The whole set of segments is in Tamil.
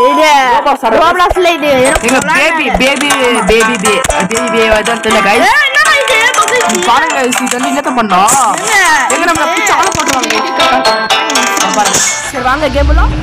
இது Roblox ஆடுறது. ரோப்ளாக்ஸ்ல இது எங்க பேபி பேபி பேபி பே பேபி பே தான் தெரியல guys ஏய், என்னடா இது பக்கத்து பாருங்க guys, இது வந்து என்னத்த பண்ணோம் எங்க நம்ம பிச்சை ஆள போட்டுருவாங்க பாருங்க சரி வாங்க கேம்லாம்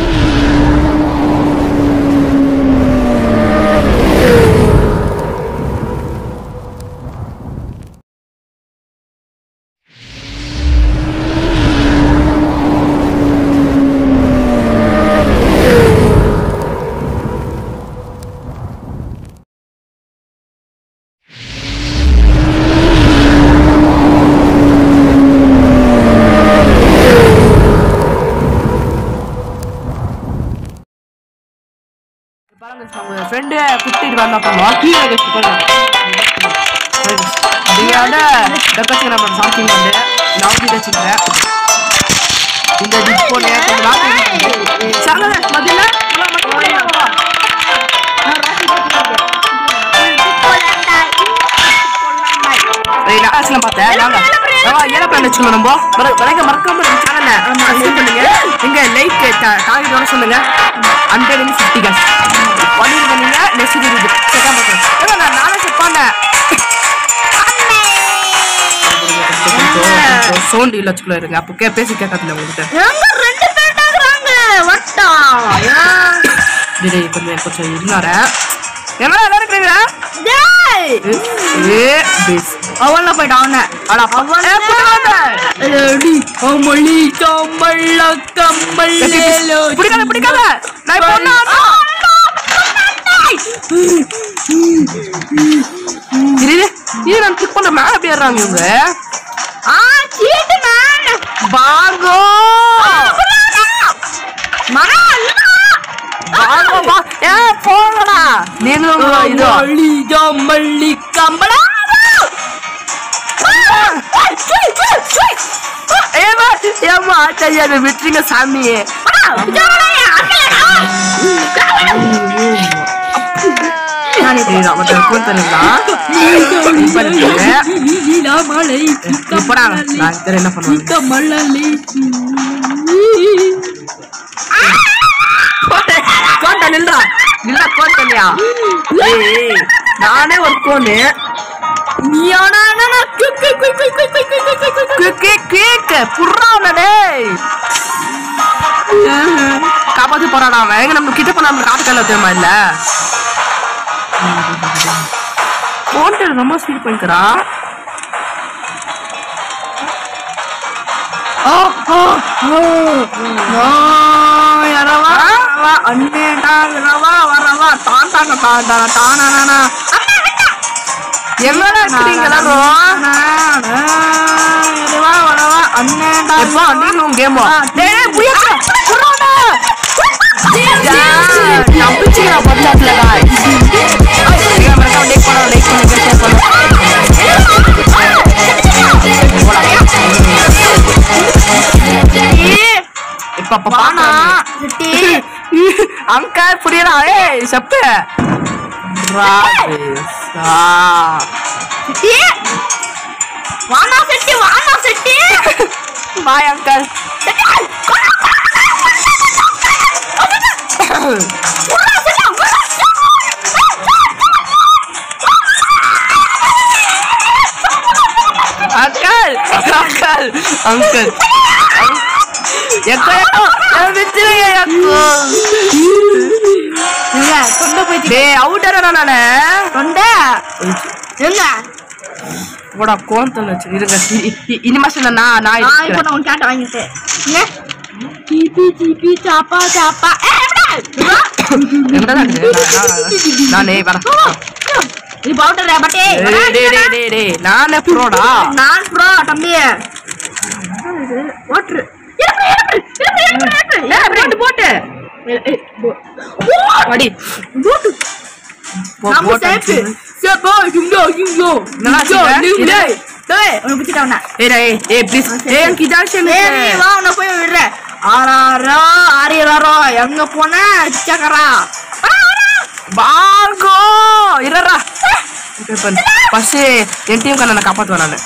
பாருங்க நம்ம ஃப்ரெண்டு குத்திட்டு வந்தா பண்ணுவோம் கீழே வச்சு பாருங்க நீங்க வந்து டெக்கச்சு நம்ம சாப்பிங் வந்து நான் வீடு வச்சுக்கிறேன் இந்த டிஷ் போனே கொஞ்சம் நாட்டு சாங்க மதியில லாஸ்ட்ல பார்த்தேன் நாங்க ஏழை பிளான் வச்சுக்கணும் நம்ம மற- மறக்க மறக்காம நம்ம சேனலை சப்ஸ்கிரைப் பண்ணுங்க எங்க லைக் டார்கெட்டோட சொல்லுங்க ஹண்ட்ரட் அண்ட் ஃபிஃப்டி காஸ் பண்ணிருங்க நீங்க நெக்ஸ்ட் வீடியோ செக் பண்ணுறேன் நான் நாளை செக் பண்ணேன் சவுண்ட் இல்ல வச்சுக்கல இருங்க அப்போ கே பேசி கேட்கறதுல உங்ககிட்ட எங்க ரெண்டு பேர் டாக்குறாங்க வட்டா டேய் கொஞ்சம் கொஞ்சம் இருந்தாரே என்ன எல்லாரும் இருக்கிறீங்க டேய் ஏ பேஸ் அவன போயிட்டான் அவன அடா அவன் ஏ புடிக்காத ரெடி அமளி கம்மள்ள கம்மல்லேலோ பிடிக்காத பிடிக்காத நான் இப்போ ஒண்ணு இரு இரு. இரு நான் கிளிக் பண்ண மேல அப்படியே ஏறாங்க இவங்க ஆ சீட்டு மேன் பாங்கோ மரா பாங்கோ பா ஏ போங்கடா நீங்களும் இது அமளி கம்மள்ளி கம்பளா ஏமா ஏமா ஆச்சாரியா அதை விட்டுருங்க சாமி இப்படா நான் தெரியல என்ன பண்ணுவேன் கோட்டை நில்றா நில்றா கோட்டலையா ஏய் நானே ஒரு கோனு கேக்கு கேக்கு புர்றா டேய் காப்பாத்தி போறாடா அவன் எங்க நம்ம கிட்ட போனா நம்ம காட்டு கையில தெரியுமா இல்ல போன்ட்டு ரொம்ப ஸ்பீட் பண்ணிக்கிறா ஓ ஓ ஓ யாரவா அண்ணேடா வரவா வரவா தான் தான் தான் தான் தானா எங்கடா இருக்கீங்க எல்லாரும் எப்பா நீங்களும் கேமா டேய் புயலா புரோடா நம்பிச்சியா பட்லாட்ல गाइस நீங்க மறக்காம லைக் பண்ணுங்க லைக் பண்ணுங்க ஷேர் பண்ணுங்க இப்ப பானா அங்கிள் புரியடா ஏய் செப்பு ராபேசா வானா செட்டி வானா செட்டி பாய் uncle uncle uncle uncle echo echo வித்துருங்க எக்கோ எங்க தொண்டை போய் டேய் அவுட்டரா நானே தொண்டை எங்க போடா கோந்தல் வச்சு இருங்க இ- இ- இனிமேல் நான் நான் ஆ இப்போ இருக்கிறேன். நான் உன் கேட்ட வாங்கிட்டேன் ஏ சீப்பி சீப்பி சாப்பா சாப்பா ஏ எப்படா எங்கடா இருக்கு? நான்- நான்- நானே வரேன் நீ பவுடர் பட்டே டேய், டேய், டேய், டேய், டேய், நானே ப்ரோடா நான் ப்ரோ தம்பி ஓட்ரு போட்டு போட்டு அடி போ- நம்ம போட்டு சேஃபு அடிச்சு. சேப்போ இங்கோ இங்கோ நல்லா வச்சுக்க. இங்கோ டேய். டேய் உன்னை பிடிச்சிட்டவன ஏய், டேய், ஏய், please. ஏய், எனக்கு இதாச்சும் சரி எனக்கு. வா உன்னை போய் விடுறேன் ஆறாரோ ஆறியாரோ எங்க போன சக்கரா வாங்கோ இருடா ஃபர்ஸ்ட் என் டீம் நான் காப்பாத்துவேன் நானு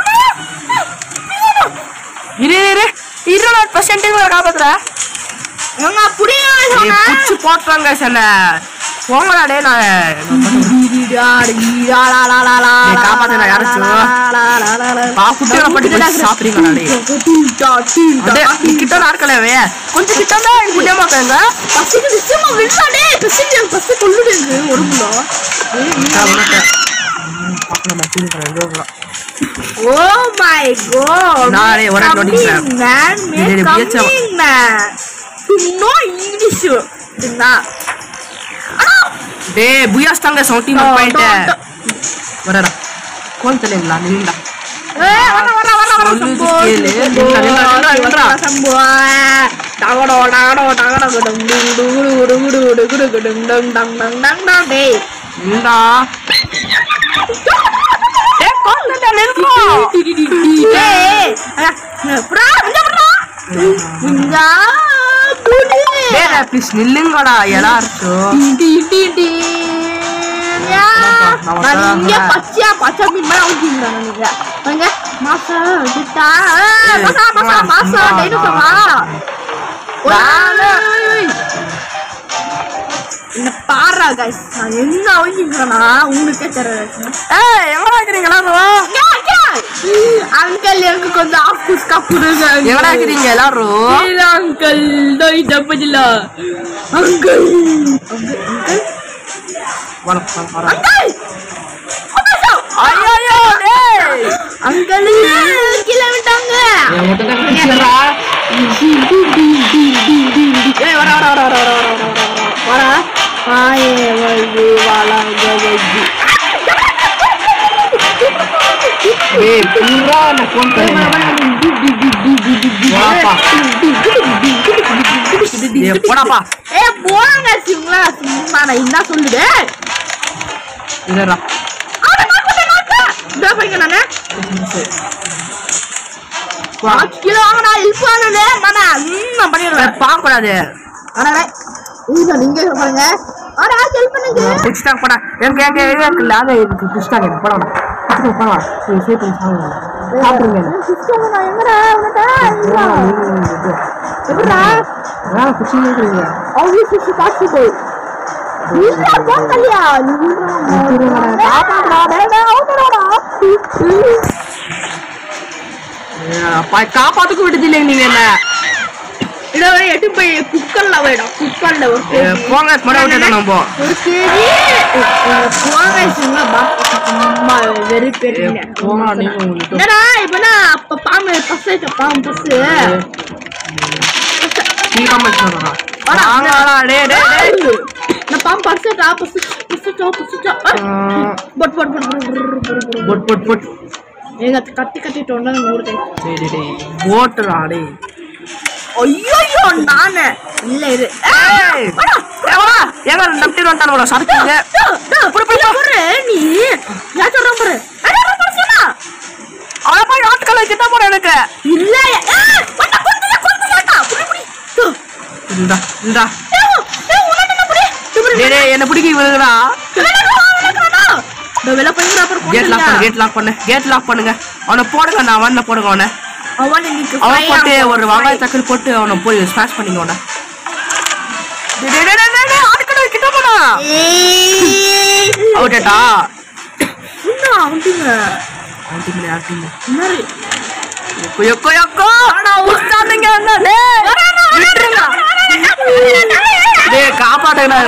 இரு இரு இரு இரு நான் ஃபர்ஸ்ட் என் டீம் காப்பாத்துறேன் ஏங்க புடிங்க ஏய், சொன்னா புடிச்சு போட்டுறாங்க என்ன போங்கடா டே நான் ஏய், காப்பாத்துடா, யாராச்சும். பா, குட்டியோட பட்டி போய் சாப்பிடுறீங்களா டேய்? அடே, நீ கிட்ட நாற்கலவே கொஞ்சம் கிட்ட தான் எனக்கு புரிய மாட்டாங்க Oh my god! Nah, டேய், ஒரே Coming, notice. man, டேய், டேய், man, BHM. coming, man. You know English. என்ன? டே புயாஸ்தாங்க சவுட்டி ஆ, பாயிண்ட் டா, வரடா கோல் தலைங்களா நில்லா ஏய், வர, வர, வர, வர, சொல்லுது சம்போ, கேளு. சம்போ, நில்றா, நில்றா, நில்றா, நில்றா. சம்போ. டகடோ, டகடோ, டகடோ, குடும், டும், டுகுடு, குடு, குடு, குடு, குடு, குடும், டும், டங், டங், டங், டங், டேய். நில்லா டே கோல் தலை நில்றா டேய், அட, புறா, இங்க புறா. இங்க புடி. டே ப்ளீஸ் நில்லுங்கடா எல்லாரும் டி, டி, டி. யா. நான் நான் இங்க வரேன். பச்சையா பச்சை மீன் மாதிரி ஊத்திக்கிறேன் நினைக்கிறேன். பாருங்க, மாசா, கிட்டா. ஏய், மாசா, மாசா, சும்மா, மாசா, சும்மா, டேய், நான் வா. நானு. என்ன பாரா guys நான் எங்க அவங்கிக்கிறேன்னா உங்களுக்கே தெரியாது ஏய் எங்கடா இருக்கிறீங்க எல்லாரும் அங்கிள் எனக்கு கொஞ்சம் ஆஃப் குஸ்கா கொடுங்க எங்கடா இருக்கிறீங்க எல்லாரும் அங்கிள் நோய் தப்பதில்ல அங்கிள் வணக்கம் வணக்கம் அங்கிள் ஐயோ டேய் அங்கிள் கீழே விட்டாங்க என் மட்டும் தான் குடிச்சிடுறா. ஏய் வர வர வர வர வர வர வர வர ஆயே வந்து வளங்க வந்து ஏய் புறா நான் ஃபோன் பண்ணேன் வாப்பா. ஏய் போடாப்பா ஏ போறாங்க சிங்களா சும்மா நான் என்ன சொல்லுது இதரா அவன நாக்கு நாக்கு இதோ போய்ங்க நானே வா கிலோ வாங்கடா ஹெல்ப் பண்ணனே மனா ம் நான் பண்ணிடுறேன் பார்க்க கூடாது அடடே இது நீங்க பாருங்க அட ஹெல்ப் பண்ணுங்க பிடிச்சிட்டாங்க போடா எங்க எங்க எங்க இருக்குல்ல அதை இதுக்கு பிடிச்சிட்டாங்க போடா பிடிச்சிட்டு போடா நீ சேர்த்து சாப்பிடுங்க சாப்பிடுங்க சிஸ்டம் நான் எங்கடா உனடா எப்படா ஆ குச்சிங்க இருக்கிறீங்க ஆல்வேஸ் இஸ் பாசிபிள் நீங்க போன் கல்யா நீங்க பாப்பாடா டேடா அவுடா அப்பா காப்பாத்துக்கு விடுதில்லை நீங்க என்ன இத வரை எட்டு போய் குக்கர்ல வைடா குக்கர்ல ஒரு ஏ, கேஜி போங்க முட விட்டுட்டோம் நம்ம ஒரு கேஜி போங்க சும்மா பாப்பா வெரி ஏ, பெரிய போங்க நீங்க உங்களுக்கு என்னடா இப்பனா அப்ப பாம்பு பஸ் பாம்பு பஸ் சீக்கிரமா சொல்றா வாடா, வாங்கடா டே டே டே நான் பாம்பு பர்சட்டா பஸ் பஸ்ஸட்டா பஸ்ஸட்டா பட் பட் பட் பட் பொட் பொட் பொட் ஏங்க கத்தி கத்திட்டு வந்தா நூறு கை டேய் டேய் டேய் போட்டுடா டேய் ஐயோ நானு இல்ல இரு ஏய் ஏவா ஏங்க நம்பி வந்துட்டானுங்களா சரக்குங்க புடி புடி புடி நீ யார் சொல்ற பாரு அட பர்சனா அவள போய் ஆட்களை கிட்ட போற எனக்கு இல்ல ஏய் வந்த கொண்டு கொண்டு புடி புடி இந்தா இந்தா ஏய் ஏய் உனக்கு என்ன புடி புடி டேய் டேய் என்ன பிடிக்க விழுகுடா இந்த வெளில போய் அப்புறம் கேட் லாக் பண்ணு கேட் லாக் பண்ணு கேட் லாக் பண்ணுங்க அவனை போடுங்க நான் அவனை போடுங்க அவனை அவன் இன்னைக்கு அவன் போட்டு ஒரு வெங்காய தக்காளி போட்டு அவனை போய் ஸ்மாஷ் பண்ணிங்க அவனை டேய் டேய் டேய் டேய், டேய் ஆட்களை கிட்ட போடா ஏய் அவுட்டா என்ன அவன்டிங்க ஆண்டி மணி ஆண்டி மணி என்னது யக்கோ யக்கோ யக்கோ அடா உஸ்தானுங்க என்ன டேய் விட்டுருங்க டேய் காப்பாத்துங்கடா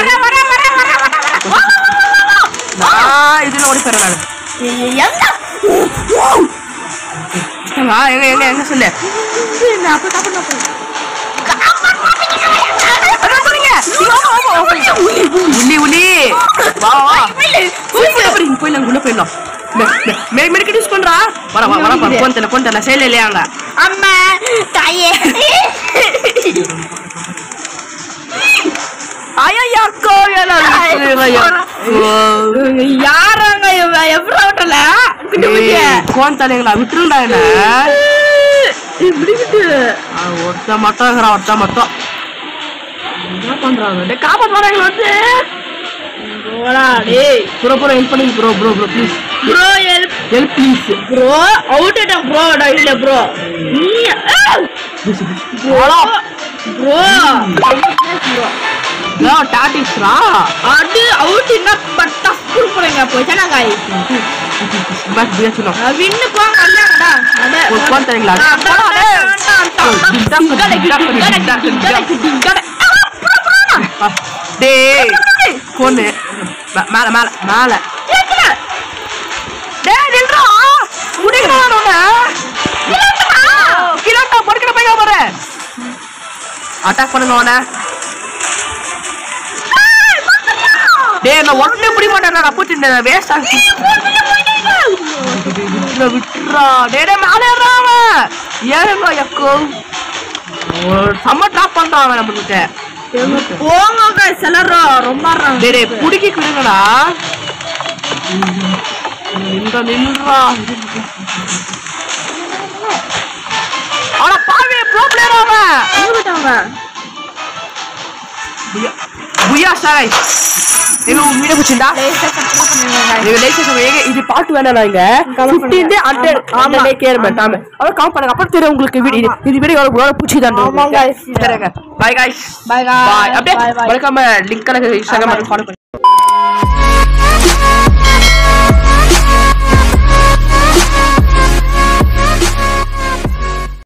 நான் இதுல ஓடி போறேன் நான் எங்க எங்க எங்க சொல்லு அதான் போறீங்க உள்ளி உள்ளி வா வா போய் போய் போயிடலாம் உள்ள போயிடலாம் மெடிக்கல் யூஸ் பண்றா வர வர வர வர போன் தெரியல போன் தெரியல செயல இல்லையாங்க அம்மா தாயே ஐயா யாராங்க இவன் எப்படி விட்டல போன் தலைங்களா விட்டுருண்டா என்ன இப்படி விட்டு ஆ, ஒருத்தன் மட்டும் இருக்கிறான் ஒருத்தன் மட்டும் என்ன பண்றாங்க டேய் காப்பாத்து வராங்க வந்து போடா டேய் ப்ரோ ப்ரோ ஹெல்ப் பண்ணுங்க bro bro bro please bro help help please bro out ஆயிட்டேன் ப்ரோ இல்ல ப்ரோ நீ ப்ரோ ப்ரோ ப்ரோ டாட்டிஸ்ரா அது அவுட் என்ன பட்டா ஸ்கூல் போறீங்க போய் காய் பஸ் பியா சுனோ வின்னு போங்க வந்தாங்கடா அட ஒரு phone தரீங்களா? டேய் பொண்ணு மே- மேல மேல மேல டேய் நில்றா குடிக்கிறா நானே கிலோட்டா படுக்கிற பையன் பாரு அட்டாக் பண்ணுங்க அவனை டேய் நான் உடனே பிடி மாட்டேன்டா பூச்சி வேஸ்ட் ஆகி விட்டுறா டேய் டேய் மேலே ஏறுறா அவன் ஏறுங்க எக்கோ ஒரு செம்ம ட்ராப் பண்றான் அவன் நம்மகிட்ட போங்க எல்லாரும் ரொம்ப ஆடுறாங்க. டேய் டேய் புடிக்கி விடுங்கடா நின்றா நின்றா ஆனா பாவி ப்ரோ பிளேயர் அவன் எங்க போயிட்டாங்க? புயா புயா சாய் இது வீடியோ பிடிச்சிருந்தா லேசா கட்ல பண்ணுங்க guys. நீங்க லைக் பண்ணுங்க இது பாட்டு வேணாம் இங்க Comment 15 அண்டர் ஆமா, ஆமா லைக் கேர்மென்ட் ஆமா அவ கமெண்ட் பண்ணுங்க அப்புறம் தெரியும் உங்களுக்கு வீடியோ இது இது வீடியோ எவ்வளவு பிடிச்சதா ஆமா guys. சரிங்க bye guys Bye guys. Bye அப்படியே Bye bye. மறக்காம லிங்க் கணக்கு இன்ஸ்டாகிராம் ஃபாலோ பண்ணுங்க